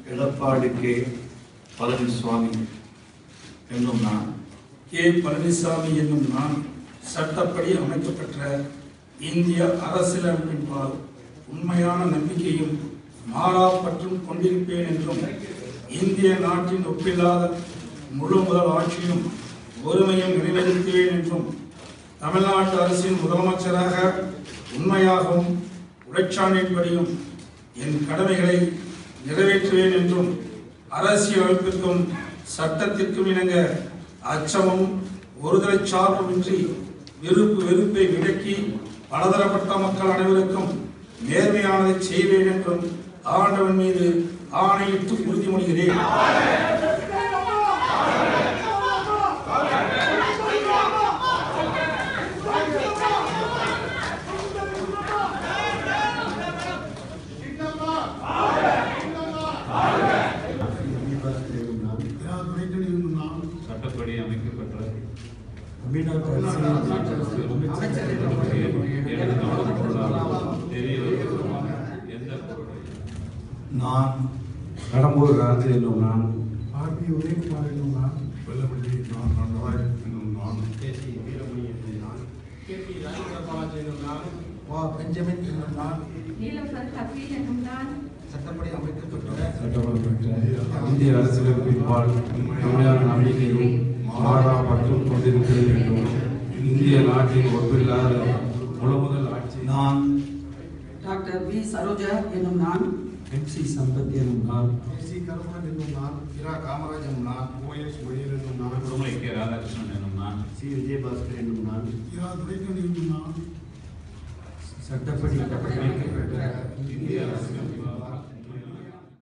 Edappadi K Palaniswami என்னும் நான் K Palaniswami என்னும் நான் சட்டப்படி அமைக்கப்பெற்ற இந்திய அரசியலமைப்பின்பால் உண்மையான நம்பிக்கையும் மாறா பற்றும் கொண்டிருப்பேன் என்றும் இந்திய நாட்டின் ஒப்பில்லாத முழு முதல் ஆட்சியும் ஒருமையும் நிறைவேற்றுவேன் என்றும் தமிழ்நாட்டு அரசின் முதலமைச்சராக உண்மையாகவும் உழைச்சான்றின்படியும் என் கடமைகளை நிறைவேற்றுவேன் என்றும் அரசியலமைப்பிற்கும் சட்டத்திற்கும் இணங்க அச்சமும் ஒருதலை சார்புமின்றி விருப்பு வெறுப்பை விலக்கி பலதரப்பட்ட மக்கள் அனைவருக்கும் நேர்மையானதை செய்வேன் என்றும் ஆண்டவன் மீது ஆணையிட்டு உறுதிமொழிகிறேன் சட்டப்படி அமைக்கப்பட்ட எனது கவனப்பொருளால் தெரியவருவதுமான எந்த பொருளையும் நான் கடம்பூர் ராஜு என்னும் நான் ஆர்பி உதயகுமார் என்னும் நான் வெள்ளப்பள்ளி நான் நடராஜ் என்னும் நான் வா பெஞ்சமின் என்னும் நான் நீலம்பர் கபீர் என்னும் நான் சட்டப்படி அமைக்கப்பட்டுள்ள சட்டமன்ற பெற்ற இந்திய அரசியலமைப்பின்பால் உண்மையான நம்பிக்கையும் மாறா பற்றும் கொண்டிருக்கிறேன் என்றும் இந்திய நாட்டின் ஒப்பில்லாத முழுமுதல் ஆட்சி நான் டாக்டர் பி சரோஜா என்னும் நான் எம் சி சம்பத் என்னும் நான் சி கருமன் என்னும் நான் இரா காமராஜ் என்னும் நான் ஓஎஸ் மணியர் என்னும் நான் உடுமலை கே ராதாகிருஷ்ணன் எனும் நான் சி விஜயபாஸ்கர் என்னும் நான் இரா துரைக்கணி என்னும் நான் சட்டப்படி இந்திய அரசியலமைப்பு